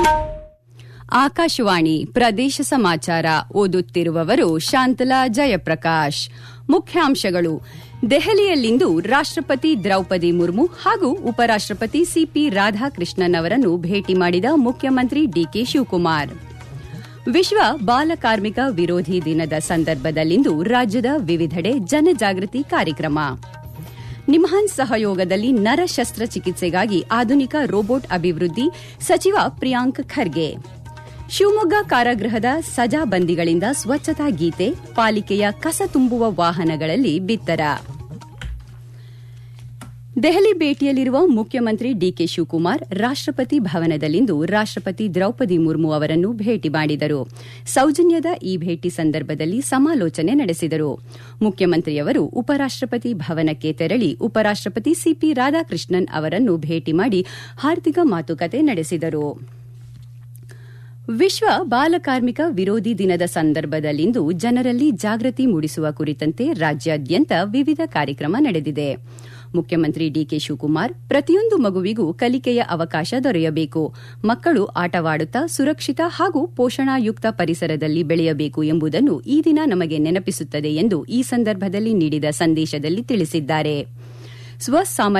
ಆಕಾಶವಾಣಿ ಪ್ರದೇಶ ಸಮಾಚಾರ ಓದುತ್ತಿರುವವರು ಶಾಂತಲಾ ಜಯಪ್ರಕಾಶ್ ಮುಖ್ಯಾಂಶಗಳು ದೆಹಲಿಯಲ್ಲಿಂದು ರಾಷ್ಟಪತಿ ದ್ರೌಪದಿ ಮುರ್ಮು ಹಾಗೂ ಉಪರಾಷ್ಟಪತಿ ಸಿಪಿ ರಾಧಾಕೃಷ್ಣನ್ ಅವರನ್ನು ಭೇಟಿ ಮಾಡಿದ ಮುಖ್ಯಮಂತ್ರಿ ಡಿಕೆ ಶಿವಕುಮಾರ್ ವಿಶ್ವ ಬಾಲಕಾರ್ಮಿಕ ವಿರೋಧಿ ದಿನದ ಸಂದರ್ಭದಲ್ಲಿಂದು ರಾಜ್ಯದ ವಿವಿಧೆಡೆ ಜನಜಾಗೃತಿ ಕಾರ್ಯಕ್ರಮ ನಿಮ್ಹಾನ್ಸ್ ಸಹಯೋಗದಲ್ಲಿ ನರ ಶಸ್ತ್ರಚಿಕಿತ್ಸೆಗಾಗಿ ಆಧುನಿಕ ರೋಬೋಟ್ ಅಭಿವೃದ್ಧಿ ಸಚಿವ ಪ್ರಿಯಾಂಕ್ ಖರ್ಗೆ ಶಿವಮೊಗ್ಗ ಕಾರಾಗೃಹದ ಸಜಾಬಂದಿಗಳಿಂದ ಸ್ವಚ್ಛತಾ ಗೀತೆ ಪಾಲಿಕೆಯ ಕಸ ತುಂಬುವ ವಾಹನಗಳಲ್ಲಿ ಬಿತ್ತರ ದೆಹಲಿ ಭೇಟಿಯಲ್ಲಿರುವ ಮುಖ್ಯಮಂತ್ರಿ ಡಿಕೆ ಶಿವಕುಮಾರ್ ರಾಷ್ಟಪತಿ ಭವನದಲ್ಲಿಂದು ರಾಷ್ಟಪತಿ ದ್ರೌಪದಿ ಮುರ್ಮು ಅವರನ್ನು ಭೇಟಿ ಮಾಡಿದರು ಸೌಜನ್ಯದ ಈ ಭೇಟಿ ಸಂದರ್ಭದಲ್ಲಿ ಸಮಾಲೋಚನೆ ನಡೆಸಿದರು ಮುಖ್ಯಮಂತ್ರಿಯವರು ಉಪರಾಷ್ಟಪತಿ ಭವನಕ್ಕೆ ತೆರಳಿ ಉಪರಾಷ್ಟಪತಿ ಸಿಪಿ ರಾಧಾಕೃಷ್ಣನ್ ಅವರನ್ನು ಭೇಟಿ ಮಾಡಿ ಹಾರ್ದಿಕ ಮಾತುಕತೆ ನಡೆಸಿದರು ವಿಶ್ವ ಬಾಲಕಾರ್ಮಿಕ ವಿರೋಧಿ ದಿನದ ಸಂದರ್ಭದಲ್ಲಿಂದು ಜನರಲ್ಲಿ ಜಾಗೃತಿ ಮೂಡಿಸುವ ಕುರಿತಂತೆ ರಾಜ್ಯಾದ್ಯಂತ ವಿವಿಧ ಕಾರ್ಯಕ್ರಮ ನಡೆದಿದೆ ಮುಖ್ಯಮಂತ್ರಿ ಡಿಕೆ ಶಿವಕುಮಾರ್ ಪ್ರತಿಯೊಂದು ಮಗುವಿಗೂ ಕಲಿಕೆಯ ಅವಕಾಶ ದೊರೆಯಬೇಕು ಮಕ್ಕಳು ಆಟವಾಡುತ್ತಾ ಸುರಕ್ಷಿತ ಹಾಗೂ ಪೋಷಣಾಯುಕ್ತ ಪರಿಸರದಲ್ಲಿ ಬೆಳೆಯಬೇಕು ಎಂಬುದನ್ನು ಈ ದಿನ ನಮಗೆ ನೆನಪಿಸುತ್ತದೆ ಎಂದು ಈ ಸಂದರ್ಭದಲ್ಲಿ ನೀಡಿದ ಸಂದೇಶದಲ್ಲಿ ತಿಳಿಸಿದ್ದಾರೆ